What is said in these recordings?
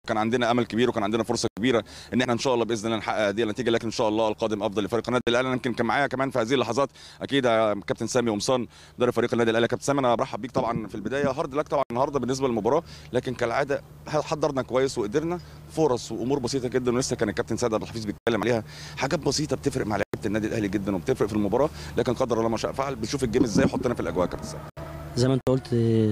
كان عندنا امل كبير وكان عندنا فرصه كبيره ان احنا ان شاء الله باذن الله نحقق هذه النتيجه لكن ان شاء الله القادم افضل لفريق النادي الاهلي يمكن كان معايا كمان في هذه اللحظات اكيد كابتن سامي قمصان مدرب فريق النادي الاهلي كابتن سامي انا برحب بيك طبعا في البدايه هارد لك طبعا النهارده بالنسبه للمباراه لكن كالعاده حضرنا كويس وقدرنا فرص وامور بسيطه جدا ولسه كان الكابتن سيد عبد الحفيظ بيتكلم عليها حاجات بسيطه بتفرق مع لعيبه النادي الاهلي جدا وبتفرق في المباراه لكن قدر الله ما شاء فعل بنشوف الجيم ازاي حطنا في الاجواء كابتن سامي زي ما انت قلت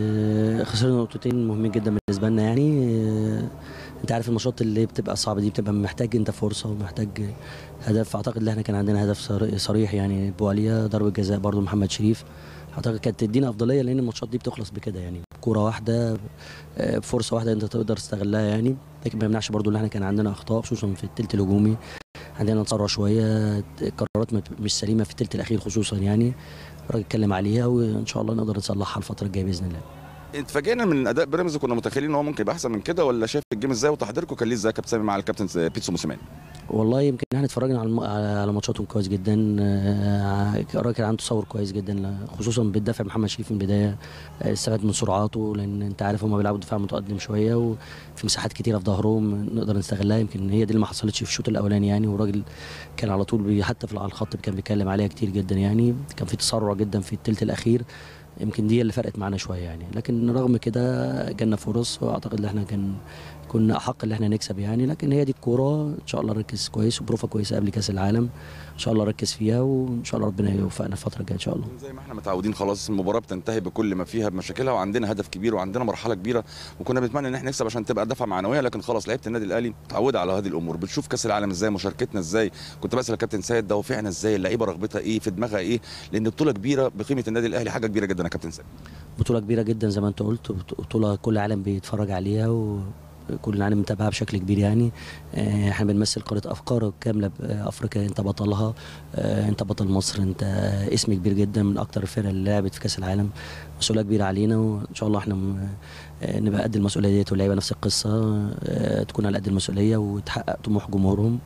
خسرنا نقطتين مهمين جدا بالنسبه لنا يعني انت عارف الماتشات اللي بتبقى صعبه دي بتبقى محتاج انت فرصه ومحتاج هدف اعتقد ان احنا كان عندنا هدف صريح يعني بواليا ضربه جزاء برضو محمد شريف اعتقد كانت تدينا افضليه لان الماتشات دي بتخلص بكده يعني كوره واحده بفرصه واحده انت تقدر تستغلها يعني لكن ما يمنعش برضو ان احنا كان عندنا اخطاء خصوصا في الثلث الهجومي عندنا تسرع شويه قرارات مش سليمه في الثلث الاخير خصوصا يعني الراجل اتكلم عليها وان شاء الله نقدر نصلحها الفتره الجايه باذن الله اتفاجئنا من اداء بيراميدز كنا متخيلين ان هو ممكن يبقى احسن من كده ولا شايف الجيم ازاي وتحضيركم كان ليه ازاي كابتن سامي مع الكابتن بيتسو موسيماني والله يمكن احنا اتفرجنا على على ماتشاتهم كويس جدا الراجل كان عنده تصور كويس جدا خصوصا بالدفع محمد شريف من البدايه استفاد من سرعاته لان انت عارف هم بيلعبوا دفاع متقدم شويه وفي مساحات كتيره في ظهرهم نقدر نستغلها يمكن هي دي اللي ما حصلتش في الشوط الاولاني يعني والراجل كان على طول حتى في على الخط كان بيتكلم عليها كتير جدا يعني كان في تسرع جدا في الثلث الاخير يمكن دي اللي فرقت معانا شويه يعني لكن رغم كده جالنا فرص واعتقد ان احنا كان كنا احق ان احنا نكسب يعني لكن هي دي الكوره ان شاء الله نركز كويس وبروفه كويسه قبل كاس العالم ان شاء الله نركز فيها وان شاء الله ربنا يوفقنا الفتره الجايه ان شاء الله زي ما احنا متعودين خلاص المباراه بتنتهي بكل ما فيها بمشاكلها وعندنا هدف كبير وعندنا مرحله كبيره وكنا بنتمنى ان احنا نكسب عشان تبقى دفعه معنويه لكن خلاص لعيبه النادي الاهلي متعوده على هذه الامور بتشوف كاس العالم ازاي مشاركتنا ازاي كنت بسال الكابتن سيد دوافعنا ازاي اللعيبه رغبتها ايه في دماغها ايه لان بطوله كبيره بقيمه النادي الاهلي حاجه كبيره جدا يا كابتن سيد بطوله كبيره جدا زي ما انت قلت بطوله كل العالم بيتفرج عليها و كل العالم متابعها بشكل كبير يعني احنا بنمثل قاره افكار كامله افريقيا انت بطلها انت بطل مصر انت اسم كبير جدا من اكتر الفرق اللي لعبت في كاس العالم مسؤوليه كبيره علينا وان شاء الله احنا نبقى قد المسؤوليه ديت واللعيبه نفس القصه تكون على قد المسؤوليه وتحقق طموح جمهورهم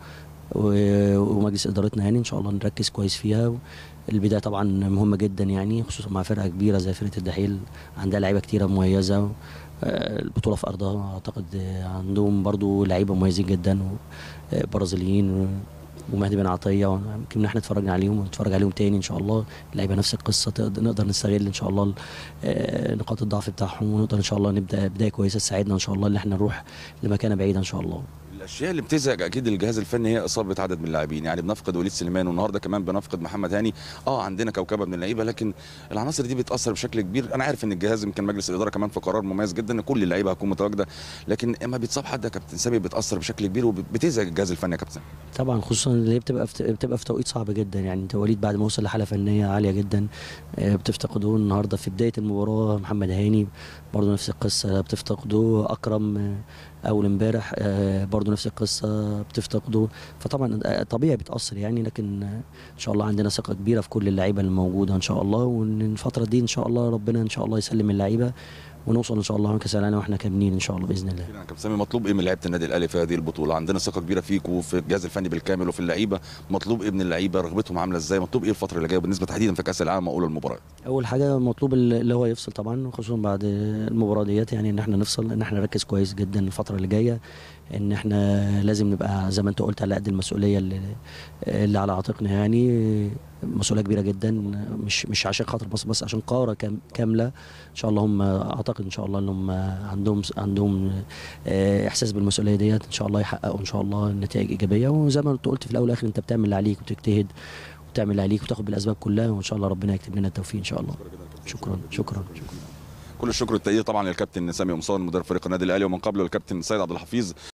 ومجلس ادارتنا يعني ان شاء الله نركز كويس فيها البدايه طبعا مهمه جدا يعني خصوصا مع فرقه كبيره زي فرقه الدحيل عندها لعيبه كتيره مميزه البطوله في ارضها اعتقد عندهم برضو لعيبه مميزين جدا برازيليين ومهدي بن عطيه يمكن احنا اتفرجنا عليهم ونتفرج عليهم تاني ان شاء الله اللعيبه نفس القصه نقدر نستغل ان شاء الله نقاط الضعف بتاعهم ونقدر ان شاء الله نبدا بدايه كويسه تساعدنا ان شاء الله ان احنا نروح لمكانه بعيده ان شاء الله الاشياء اللي بتزعج اكيد الجهاز الفني هي اصابه عدد من اللاعبين يعني بنفقد وليد سليمان والنهارده كمان بنفقد محمد هاني اه عندنا كوكبه من اللعيبه لكن العناصر دي بتاثر بشكل كبير انا عارف ان الجهاز يمكن مجلس الاداره كمان في قرار مميز جدا ان كل اللعيبه هتكون متواجده لكن اما بيتصاب حد يا كابتن سامي بتاثر بشكل كبير وبتزعج الجهاز الفني يا كابتن طبعا خصوصا اللي هي بتبقى في بتبقى في توقيت صعب جدا يعني انت وليد بعد ما وصل لحاله فنيه عاليه جدا بتفتقده النهارده في بدايه المباراه محمد هاني برضه نفس القصه بتفتقده اكرم اول امبارح برضه نفس القصه بتفتقده فطبعا طبيعي بتاثر يعني لكن ان شاء الله عندنا ثقه كبيره في كل اللعيبه الموجوده ان شاء الله وان الفتره دي ان شاء الله ربنا ان شاء الله يسلم اللعيبه ونوصل ان شاء الله كاس العالم واحنا كاملين ان شاء الله باذن الله. كابتن سامي مطلوب ايه من لعيبه النادي الاهلي في هذه البطوله؟ عندنا ثقه كبيره فيك وفي الجهاز الفني بالكامل وفي اللعيبه، مطلوب ايه من اللعيبه؟ رغبتهم عامله ازاي؟ مطلوب ايه الفتره اللي جايه بالنسبه تحديدا في كاس العالم واولى المباريات؟ اول حاجه مطلوب اللي هو يفصل طبعا خصوصا بعد المباراه ديت يعني ان احنا نفصل ان احنا نركز كويس جدا الفتره اللي جايه ان احنا لازم نبقى زي ما انت قلت على قد المسؤوليه اللي, اللي على عاتقنا يعني مسؤوليه كبيره جدا مش مش عشان خاطر مصر بس عشان قاره كام كامله ان شاء الله هم اعتقد ان شاء الله ان هم عندهم عندهم احساس بالمسؤوليه ديت ان شاء الله يحققوا ان شاء الله نتائج ايجابيه وزي ما انت قلت في الاول والاخر انت بتعمل اللي عليك وتجتهد وتعمل اللي عليك وتاخد بالاسباب كلها وان شاء الله ربنا يكتب لنا التوفيق ان شاء الله شكرا شكرا, شكرا. كل الشكر والتقدير طبعا للكابتن سامي قمصان مدرب فريق النادي الاهلي ومن قبله الكابتن سيد عبد الحفيظ